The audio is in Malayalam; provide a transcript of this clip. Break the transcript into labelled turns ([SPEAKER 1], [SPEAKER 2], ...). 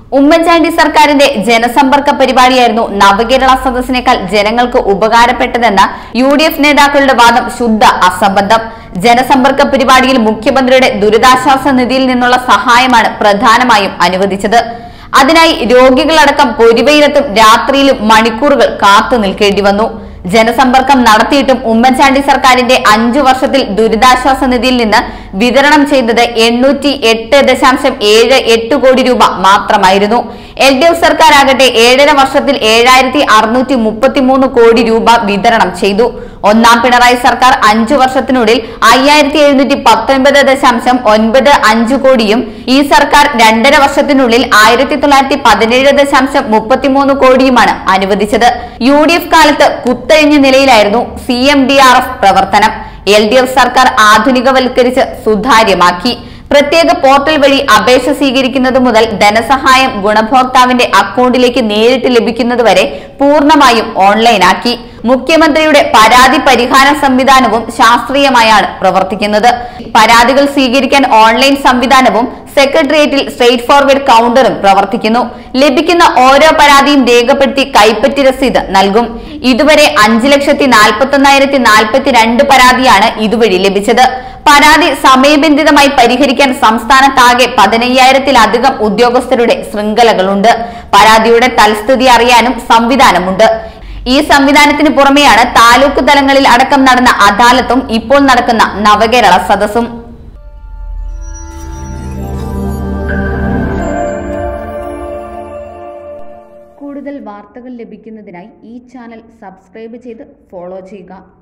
[SPEAKER 1] ഉമ്മൻചാണ്ടി സർക്കാരിന്റെ ജനസമ്പർക്ക പരിപാടിയായിരുന്നു നവകേരള സദസ്സിനേക്കാൾ ജനങ്ങൾക്ക് ഉപകാരപ്പെട്ടതെന്ന യു ഡി എഫ് നേതാക്കളുടെ വാദം ശുദ്ധ അസംബന്ധം ജനസമ്പർക്ക പരിപാടിയിൽ മുഖ്യമന്ത്രിയുടെ ദുരിതാശ്വാസ നിധിയിൽ നിന്നുള്ള സഹായമാണ് പ്രധാനമായും അനുവദിച്ചത് അതിനായി രോഗികളടക്കം പൊരിവയിലത്തും രാത്രിയിലും മണിക്കൂറുകൾ കാത്തു നിൽക്കേണ്ടി വന്നു ജനസമ്പർക്കം നടത്തിയിട്ടും ഉമ്മൻചാണ്ടി സർക്കാരിന്റെ അഞ്ചു വർഷത്തിൽ ദുരിതാശ്വാസ നിധിയിൽ നിന്ന് വിതരണം ചെയ്തത് എണ്ണൂറ്റി എട്ട് ദശാംശം ഏഴ് എട്ട് കോടി രൂപ മാത്രമായിരുന്നു എൽ ഡി എഫ് സർക്കാർ ആകട്ടെ ഏഴര വർഷത്തിൽ ഏഴായിരത്തി അറുന്നൂറ്റി മുപ്പത്തിമൂന്ന് കോടി രൂപ വിതരണം ചെയ്തു ഒന്നാം പിണറായി സർക്കാർ അഞ്ചു വർഷത്തിനുള്ളിൽ അയ്യായിരത്തി എഴുന്നൂറ്റി പത്തൊൻപത് ദശാംശം ഒൻപത് അഞ്ച് കോടിയും ഈ സർക്കാർ രണ്ടര വർഷത്തിനുള്ളിൽ ആയിരത്തി തൊള്ളായിരത്തി പതിനേഴ് ദശാംശം മുപ്പത്തിമൂന്ന് കോടിയുമാണ് അനുവദിച്ചത് യു ഡി എഫ് കാലത്ത് കുത്തഴിഞ്ഞ നിലയിലായിരുന്നു C M D R F പ്രവർത്തനം എൽ ഡി എഫ് സർക്കാർ ആധുനികവൽക്കരിച്ച് സുതാര്യമാക്കി പ്രത്യേക പോർട്ടൽ വഴി അപേക്ഷ സ്വീകരിക്കുന്നത് മുതൽ ധനസഹായം ഗുണഭോക്താവിന്റെ അക്കൗണ്ടിലേക്ക് നേരിട്ട് ലഭിക്കുന്നതുവരെ പൂർണ്ണമായും ഓൺലൈനാക്കി മുഖ്യമന്ത്രിയുടെ പരാതി പരിഹാര സംവിധാനവും ശാസ്ത്രീയമായാണ് പ്രവർത്തിക്കുന്നത് പരാതികൾ സ്വീകരിക്കാൻ ഓൺലൈൻ സംവിധാനവും സെക്രട്ടേറിയറ്റിൽ സ്ട്രേറ്റ് ഫോർവേഡ് കൗണ്ടറും പ്രവർത്തിക്കുന്നു ലഭിക്കുന്ന ഓരോ പരാതിയും രേഖപ്പെടുത്തി കൈപ്പറ്റി രസീത് നൽകും ഇതുവരെ അഞ്ച് ലക്ഷത്തി നാൽപ്പത്തി ഒന്നായിരത്തി നാൽപ്പത്തി രണ്ട് പരാതിയാണ് ഇതുവഴി ലഭിച്ചത് പരാതി സമയബന്ധിതമായി പരിഹരിക്കാൻ സംസ്ഥാനത്താകെ പതിനയ്യായിരത്തിലധികം ഉദ്യോഗസ്ഥരുടെ ശൃംഖലകളുണ്ട് പരാതിയുടെ തൽസ്ഥിതി അറിയാനും സംവിധാനമുണ്ട് ഈ സംവിധാനത്തിന് പുറമെയാണ് താലൂക്ക് തലങ്ങളിൽ അടക്കം നടന്ന അദാലത്തും ഇപ്പോൾ നടക്കുന്ന നവകേരള സദസ്സും കൂടുതൽ വാർത്തകൾ ലഭിക്കുന്നതിനായി ഈ ചാനൽ സബ്സ്ക്രൈബ് ചെയ്ത് ഫോളോ ചെയ്യുക